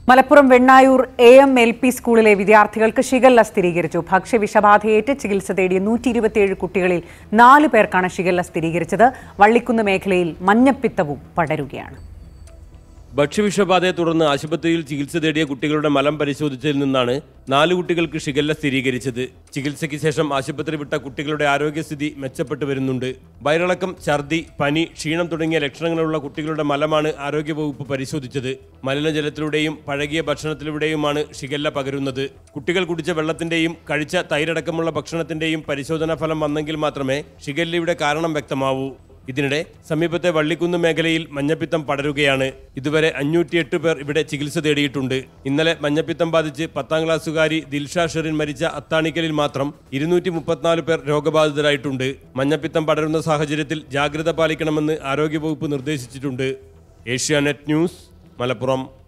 Malappuram Vennayur A M L P സ്കൂളിലെ വിദ്യാർത്ഥികൾക്ക് shigella സ്ഥിരീകരിച്ചു ഭക്ഷ്യവിഷബാധയേറ്റ് ചികിത്സ തേടിയ നൂറ്റി ഇരുപത്തിയേഴ് കുട്ടികളിൽ നാല് പേർക്കാണ് ഷിഗല്ല സ്ഥിരീകരിച്ചത് വള്ളിക്കുന്ന് മേഖലയിൽ മഞ്ഞപ്പിത്തവും പടരുകയാണ് ഭക്ഷ്യവിഷബാധയെ തുടർന്ന് ആശുപത്രിയിൽ ചികിത്സ തേടിയ കുട്ടികളുടെ മലം പരിശോധിച്ചതിൽ നിന്നാണ് നാല് കുട്ടികൾക്ക് ഷിഗല്ല സ്ഥിരീകരിച്ചത് ചികിത്സയ്ക്ക് ശേഷം ആശുപത്രി വിട്ട കുട്ടികളുടെ ആരോഗ്യസ്ഥിതി മെച്ചപ്പെട്ടു വരുന്നുണ്ട് വയറിളക്കം ഛർദി പനി ക്ഷീണം തുടങ്ങിയ ലക്ഷണങ്ങളുള്ള കുട്ടികളുടെ മലമാണ് ആരോഗ്യവകുപ്പ് പരിശോധിച്ചത് മലിനജലത്തിലൂടെയും പഴകിയ ഭക്ഷണത്തിലൂടെയുമാണ് ഷിഗല്ല പകരുന്നത് കുട്ടികൾ കുടിച്ച വെള്ളത്തിന്റെയും കഴിച്ച തൈരടക്കമുള്ള ഭക്ഷണത്തിന്റെയും പരിശോധനാ ഫലം വന്നെങ്കിൽ മാത്രമേ ഷിഗല്ലയുടെ കാരണം വ്യക്തമാവൂ ഇതിനിടെ സമീപത്തെ വള്ളിക്കുന്ന് മേഖലയിൽ മഞ്ഞപ്പിത്തം പടരുകയാണ് ഇതുവരെ അഞ്ഞൂറ്റിയെട്ട് പേർ ഇവിടെ ചികിത്സ തേടിയിട്ടുണ്ട് ഇന്നലെ മഞ്ഞപ്പിത്തം ബാധിച്ച് പത്താം ക്ലാസ്സുകാരി ദിൽഷ ഷെറിൻ മരിച്ച അത്താണിക്കലിൽ മാത്രം ഇരുന്നൂറ്റി മുപ്പത്തിനാല് പേർ രോഗബാധിതരായിട്ടുണ്ട് മഞ്ഞപ്പിത്തം പടരുന്ന സാഹചര്യത്തിൽ ജാഗ്രത പാലിക്കണമെന്ന് ആരോഗ്യവകുപ്പ് നിർദ്ദേശിച്ചിട്ടുണ്ട് ഏഷ്യാനെറ്റ് ന്യൂസ് മലപ്പുറം